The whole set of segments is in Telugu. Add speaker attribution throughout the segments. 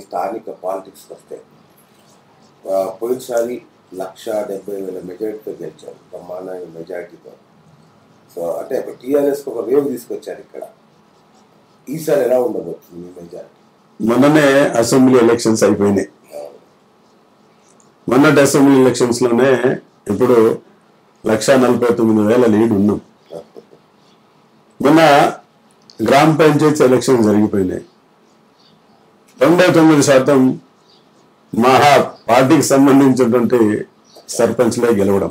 Speaker 1: స్థానిక పాలిటిక్స్కి వస్తే ఆ, పోయినసారి లక్ష డెబ్బై వేల మెజారిటీతో గెలిచారు బ్రహ్మాండమైన మెజారిటీతో సో అంటే ఒక టీఆర్ఎస్కి ఒక వేవ్ తీసుకొచ్చారు ఇక్కడ ఈసారి ఎలా ఉండబోతుంది మీ మెజారిటీ
Speaker 2: మొన్ననే అసెంబ్లీ ఎలక్షన్స్ అయిపోయినాయి మొన్నటి అసెంబ్లీ ఎలక్షన్స్ లోనే ఇప్పుడు లక్ష నలభై తొమ్మిది వేల లీడ్ ఉన్నాం మొన్న గ్రామ పంచాయతీ ఎలక్షన్ జరిగిపోయినాయి తొంభై తొమ్మిది శాతం మహా పార్టీకి సంబంధించినటువంటి సర్పంచ్లే గెలవడం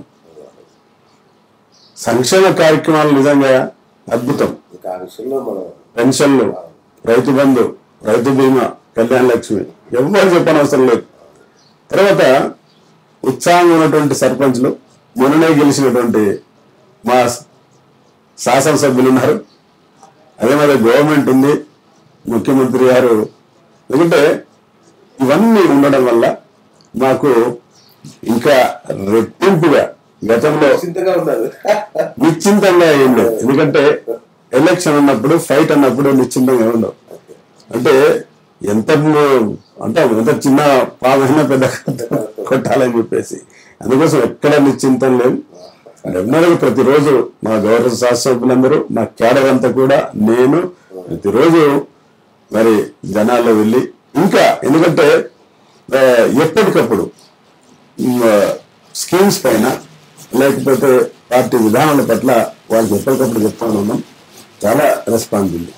Speaker 2: సంక్షేమ కార్యక్రమాలు నిజంగా అద్భుతం
Speaker 1: ఇంకా ఆ విషయంలో మనం
Speaker 2: పెన్షన్లు రైతు బంధు రైతు బీమా కళ్యాణ లక్ష్మి ఎవరు చెప్పనవసరం లేదు తర్వాత ఉత్సాహంగా ఉన్నటువంటి సర్పంచ్లు మొన్ననే గెలిచినటువంటి మా శాసనసభ్యులు ఉన్నారు అదే మరి గవర్నమెంట్ ఉంది ముఖ్యమంత్రి గారు ఎందుకంటే ఇవన్నీ ఉండడం వల్ల మాకు ఇంకా రెట్టింపుగా గతంలో
Speaker 1: చింతగా ఉన్నారు
Speaker 2: నిశ్చింతంగా ఏం లేదు ఎందుకంటే ఎలక్షన్ అన్నప్పుడు ఫైట్ అన్నప్పుడు నిశ్చింతంగా ఉండవు అంటే ఎంత ము- అంటే ఎంత చిన్న పామైనా పెద్ద కొట్టాలని చెప్పేసి అందుకోసం ఎక్కడ నిశ్చింతం లేదు డెఫినెట్గా ప్రతిరోజు మా గౌరవ శాసనసభ్యులందరూ మా క్యాడర్ అంతా కూడా నేను ప్రతిరోజు మరి జనాల్లో వెళ్ళి ఇంకా ఎందుకంటే ఆ, ఎప్పటికప్పుడు స్కీమ్స్ పైన లేకపోతే పార్టీ విధానాల పట్ల వాళ్ళకి ఎప్పటికప్పుడు చెప్తాను ఉన్నాం చాలా రెస్పాన్స్ ఉంది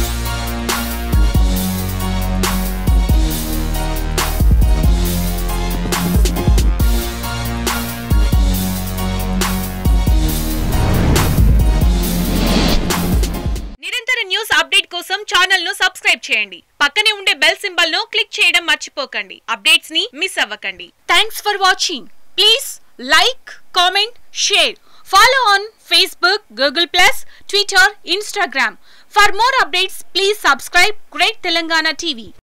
Speaker 3: నిరంతర న్యూస్ అప్డేట్ కోసం ఛానల్ ను సబ్స్క్రైబ్ చేయండి పక్కనే ఉండే బెల్ సింబల్ ను క్లిక్ చేయడం మర్చిపోకండి అప్డేట్స్ ని మిస్ అవ్వకండి thanks for watching please like comment share follow on Facebook Google plus Twitter Instagram for more updates please subscribe great Telangana TV